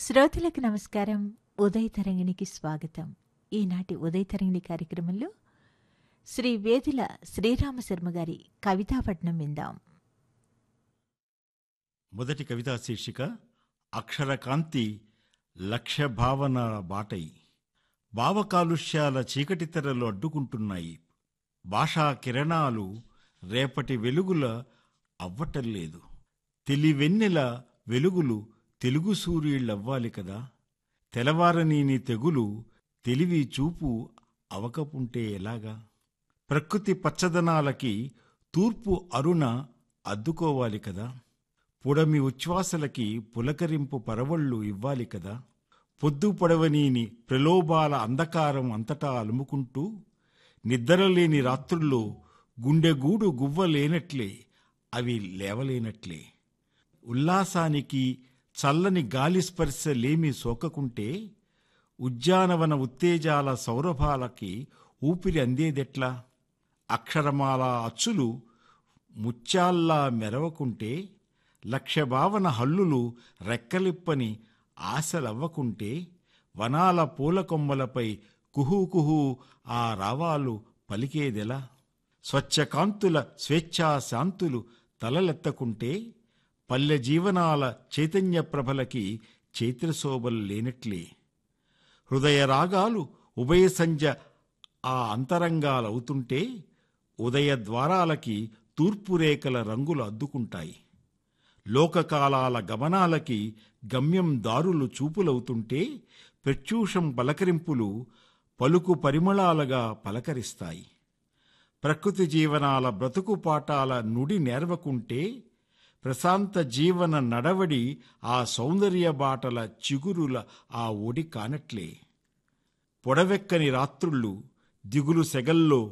శ్రోతలకు నమస్కారం ఉదయ తరంగిణికి స్వాగతం ఈనాటి ఉదయ తరంగిణి కార్యక్రమంలో శ్రీ వేదుల శ్రీరామశర్మ గారి కవితాపట్నం విందాం మొదటి కవితా శీర్షిక అక్షరకాంతి లక్ష్య భావన బాటై భావకాలుష్యాల చీకటి తెరలు అడ్డుకుంటున్నాయి భాషా కిరణాలు రేపటి వెలుగుల అవ్వటంలేదు తెలివెన్నెల వెలుగులు తెలుగు సూర్యుళ్ళవ్వాలి కదా తెలవారనీని తెగులు తెలివి చూపు అవకపుంటే ఎలాగా ప్రకృతి పచ్చదనాలకి తూర్పు అరుణ అద్దుకోవాలి కదా పుడమి ఉచ్ఛ్వాసలకి పులకరింపు పరవళ్ళు ఇవ్వాలి కదా పొద్దు పొడవనీని ప్రలోభాల అంధకారం అంతటా అలుముకుంటూ నిద్రలేని రాత్రుల్లో గుండెగూడు గువ్వలేనట్లే అవి లేవలేనట్లే ఉల్లాసానికి చల్లని గాలి స్పర్శ లేమి సోకకుంటే ఉద్యానవన ఉత్తేజాల సౌరభాలకి ఊపిరి అందేదెట్లా అక్షరమాల అచ్చులు ముత్యాల్లా మెరవకుంటే లక్ష్యభావన హల్లులు రెక్కలిప్పని ఆశలవ్వకుంటే వనాల పూల కొమ్మలపై కుహూ కుహూ ఆ రావాలు పలికేదెలా స్వచ్ఛకాంతుల స్వేచ్ఛా శాంతులు తలలెత్తకుంటే పల్లె జీవనాల చైతన్య ప్రభలకి చైత్రశోభలు లేనట్లే హృదయ రాగాలు ఉభయ సంధ్య ఆ అంతరంగాలవుతుంటే ఉదయ ద్వారాలకి తూర్పు రేఖల రంగులు అద్దుకుంటాయి లోకకాలాల గమనాలకి గమ్యం దారులు చూపులవుతుంటే ప్రత్యూషం పలకరింపులు పలుకు పరిమళాలుగా పలకరిస్తాయి ప్రకృతి జీవనాల బ్రతుకు పాఠాల నుడి నేర్వకుంటే ప్రశాంత జీవన నడవడి ఆ సౌందర్య బాటల చిగురుల ఆ ఒడి కానట్లే పొడవెక్కని రాత్రుళ్ళు దిగులు సెగల్లో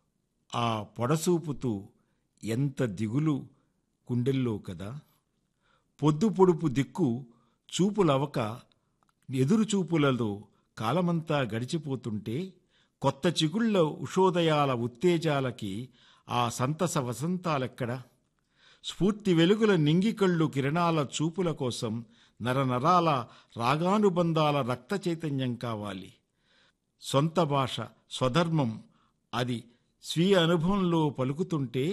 ఆ పొడసూపుతూ ఎంత దిగులు గుండెల్లో కదా పొద్దు పొడుపు దిక్కు చూపులవక ఎదురుచూపులలో కాలమంతా గడిచిపోతుంటే కొత్త చిగుళ్ళ ఉషోదయాల ఉత్తేజాలకి ఆ సంతస వసంతాలెక్కడ స్ఫూర్తి వెలుగుల నింగికళ్ళు కిరణాల చూపుల కోసం నరనరాల రాగానుబంధాల రక్త చైతన్యం కావాలి సొంత భాష స్వధర్మం అది స్వీయ అనుభవంలో పలుకుతుంటే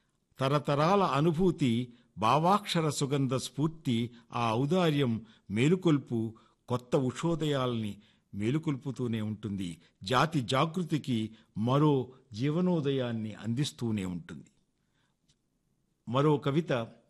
తరతరాల అనుభూతి భావాక్షర సుగంధ స్ఫూర్తి ఆ ఔదార్యం మేలుకొల్పు కొత్త ఉషోదయాల్ని మేలుకొల్పుతూనే ఉంటుంది జాతి జాగృతికి మరో జీవనోదయాన్ని అందిస్తూనే ఉంటుంది మరో కవిత